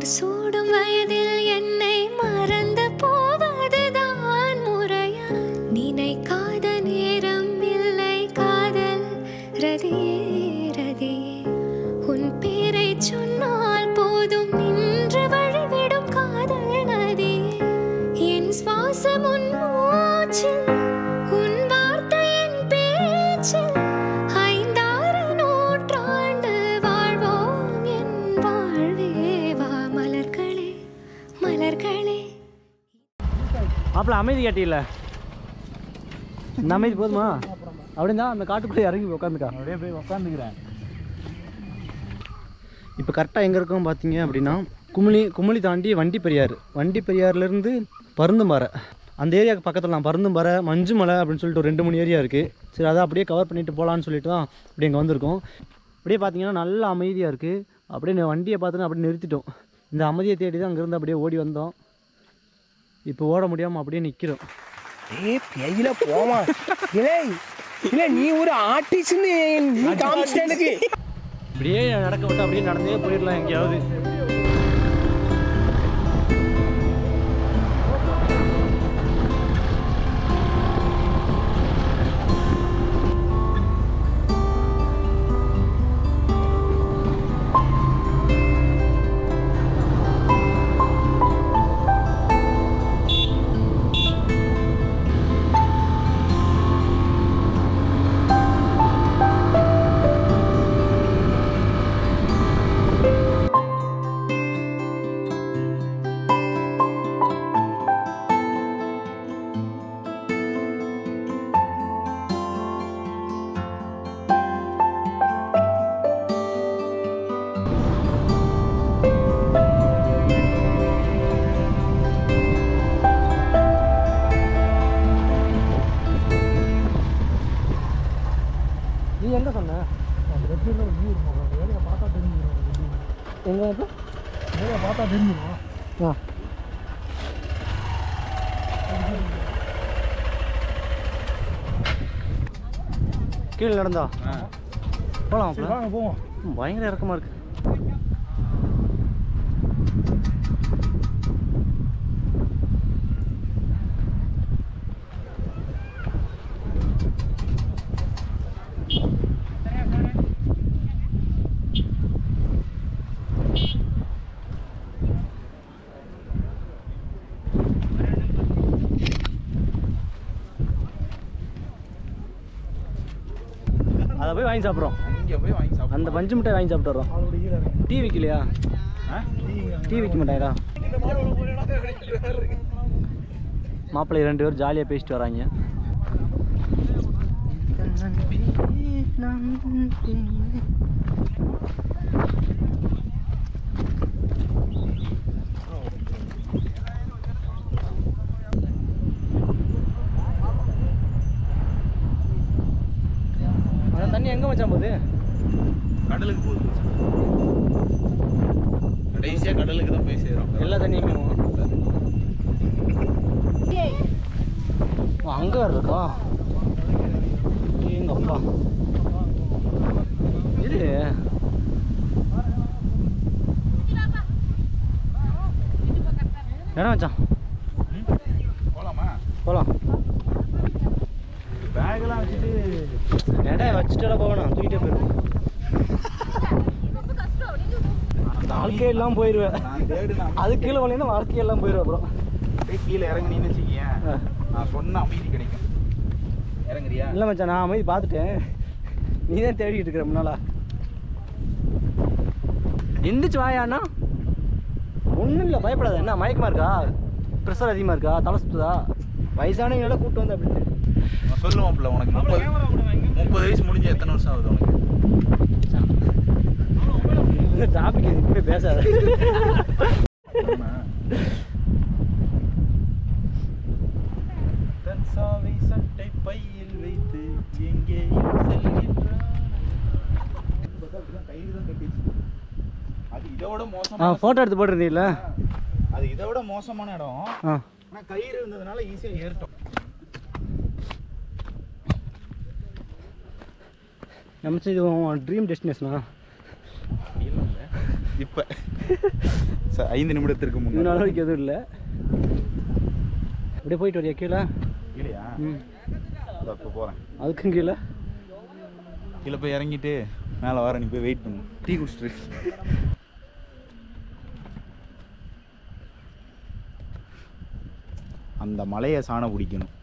மலர் சூடும் வயதில் என்னை மறந்து போவதுதான் முறையா நினைக்காத நேரம் இல்லை காதல் ரதியே ரதியே உன் பேரை சொன்னால் போதும் நின்று வழிவிடும் காதல் நதியே என் சுவாசம் உன் மூச்சில் உன் வார்த்தையின் பேச்சில் ஐந்தாறு நூற்றாண்டு வாழ்வோம் என் வாழ்வே வா மலர்களே மலர்களே மாப்பிள்ள அமைதி கேட்டியில்ல இந்த அமைதி போதுமா அப்படின்னா அந்த காட்டுக்குள்ளே இறங்கி உட்காந்துக்கா அப்படியே போய் உக்காந்துக்கிறேன் இப்போ கரெக்டாக எங்கே இருக்கோம் பார்த்தீங்க அப்படின்னா குமிளி குமிளி தாண்டி வண்டி பெரியார் வண்டி பெரியார்லேருந்து பருந்தும்பாறை அந்த ஏரியாவுக்கு பக்கத்தில் நான் பருந்தும்பாறை மஞ்சுமலை அப்படின்னு சொல்லிட்டு ஒரு ரெண்டு மூணு ஏரியா இருக்குது சரி அதை அப்படியே கவர் பண்ணிட்டு போகலான்னு சொல்லிட்டு தான் இப்படி இங்கே வந்திருக்கோம் அப்படியே பார்த்தீங்கன்னா நல்ல அமைதியாக இருக்குது அப்படியே இந்த வண்டியை பார்த்துட்டு அப்படியே நிறுத்திட்டோம் இந்த அமைதியை தேடி தான் அங்கேருந்து அப்படியே ஓடி வந்தோம் இப்போ ஓட முடியாமல் அப்படியே நிற்கிறோம் ஏய் பெயில போமா இல்லை இல்லை நீ ஒரு ஆர்டிஸ்ட்னு நீ காமிச்சிட்ட எனக்கு இப்படியே நடக்க விட்டு அப்படியே நடந்தே போயிடலாம் எங்கேயாவது நீ எங்கே சொன்ன எங்கே பார்த்தா தெரிஞ்சிடும் ஆ கீழே நடந்தா போகலாம் வாங்க போவோம் பயங்கர இறக்கமாக இருக்கு அதை போய் வாங்கி சாப்பிட்றோம் இங்கே போய் வாங்கி சாப்பிடு அந்த பஞ்சு மிட்டாய் வாங்கி சாப்பிட்டு வரோம் டீ விற்கலையா டீ விற்க மாட்டாங்களா மாப்பிள்ளை ரெண்டு பேரும் ஜாலியாக பேசிட்டு வராங்க அந்த தண்ணி எங்கே மச்சான் போகுது கடலுக்கு போகுது கடைசியாக கடலுக்கு தான் போய் சேரும் எல்லா தண்ணியுமே அங்கே வேறு இருக்கா எங்க அப்பா இது இடம் வச்சான் போகலாமா போகலாம் பேக்கெல்லாம் வச்சுட்டு இடம் வச்சுட்டு போகணும் தூக்கிட்டே போயிடும் அந்த வாழ்க்கை எல்லாம் போயிடுவேன் நான் தேடுனா அது கீழே வந்தீங்கன்னா வாழ்க்கையெல்லாம் போயிடும் அப்புறம் அப்படியே கீழே இறங்குனீன்னு வச்சுக்கேன் ஆ. நான் சொன்ன அமைதி கிடைக்கும் இறங்குறியா இல்லை மச்சான் நான் அமைதி பார்த்துட்டேன் நீ தான் தேடிட்டு இருக்கிற முன்னாலா எந்திரிச்சு வாயாண்ணா ஒன்றும் இல்லை பயப்படாத என்ன மயக்கமாக இருக்கா ப்ரெஷர் அதிகமாக இருக்கா தலை சுத்துதா வயசானவங்கள கூப்பிட்டு வந்து அப்படின்னு நான் சொல்லுவான்ல உனக்கு முப்பது முப்பது வயசு முடிஞ்சு எத்தனை வருஷம் ஆகுது உனக்கு இந்த டாபிக் எதுக்குமே பேசாத தன் சாவை சட்டை பையில் வைத்து எங்கேயும் செல்கின்றான் கயிறு தான் கட்டிச்சு அது இதோட ஆ மோசமான ஃபோட்டோ எடுத்து போட்டிருந்தீங்களா அது இதை விட மோசமான இடம் ஆ ஆனால் கயிறு இருந்ததுனால ஈஸியாக ஏறிட்டோம் நம்ம இது ட்ரீம் டெஸ்டினேஷனா இப்போ ஐந்து நிமிடத்திற்கு இது முன்னாடி நாள் வரைக்கும் எதுவும் இல்லை அப்படியே போயிட்டு வரியா கீழே இல்லையா ம் இப்போ போகிறேன் அதுக்கும் கீழே கீழே போய் இறங்கிட்டு மேலே வர நீ போய் வெயிட் பண்ணு டீ குடிச்சிட்டு அந்த மலையை சாண பிடிக்கணும்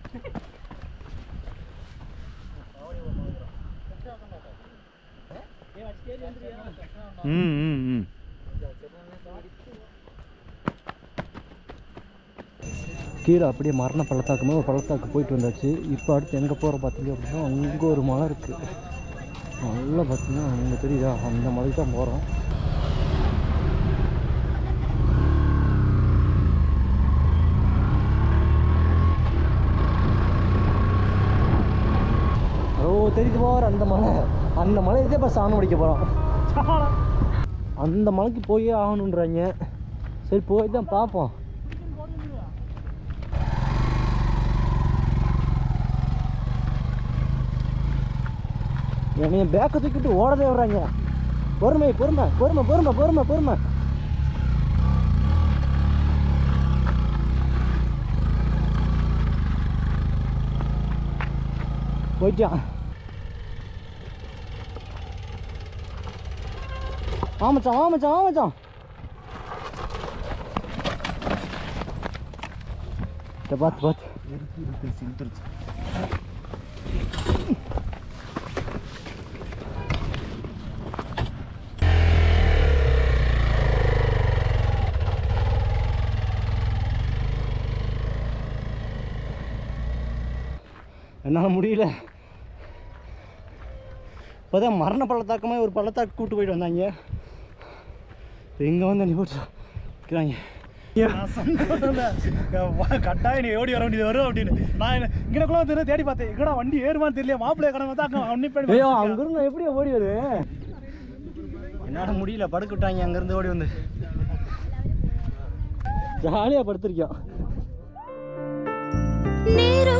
ம் ம் ம் கீழே அப்படியே மரண பள்ளத்தாக்குமே ஒரு பள்ளத்தாக்கு போயிட்டு வந்தாச்சு இப்போ அடுத்து எங்கே போகிற பார்த்தீங்க அப்படின்னா அங்கே ஒரு மலை இருக்குது நல்லா பார்த்தீங்கன்னா அங்கே தெரியுதா அந்த மலைக்கு தான் போகிறோம் ஓ தெரியுது போகிற அந்த மலை அந்த மலையிலே இப்போ சாணம் அடிக்க போகிறோம் அந்த மலைக்கு போயே ஆகணுன்றாங்க சரி போய் தான் பார்ப்போம் என்னைய பேக்கை தூக்கிட்டு ஓடவே வர்றாங்க பொறுமை பொறுமை பொறுமை பொறுமை பொறுமை பொறுமை போயிட்டான் ஆமாச்சான் ஆமாச்சான் ஆமாச்சான் இதை பார்த்து பார்த்து என்னால் முடியல இப்போதான் மரண பள்ளத்தாக்கமே ஒரு பள்ளத்தாக்கு கூட்டு போயிட்டு வந்தாங்க இப்போ இங்கே வந்து நீ போட்டு இருக்கிறாங்க கட்டாயம் நீ ஓடி வர வேண்டியது வரும் அப்படின்னு நான் இங்கனக்குள்ள வந்து தேடி பார்த்தேன் எங்கடா வண்டி ஏறுமான்னு தெரியல மாப்பிள்ளை கடமை தான் அங்கே ஐயோ அங்கிருந்து எப்படி ஓடி வருது என்னால் முடியல படுக்க விட்டாங்க அங்கேருந்து ஓடி வந்து ஜாலியாக படுத்திருக்கோம் நேரம்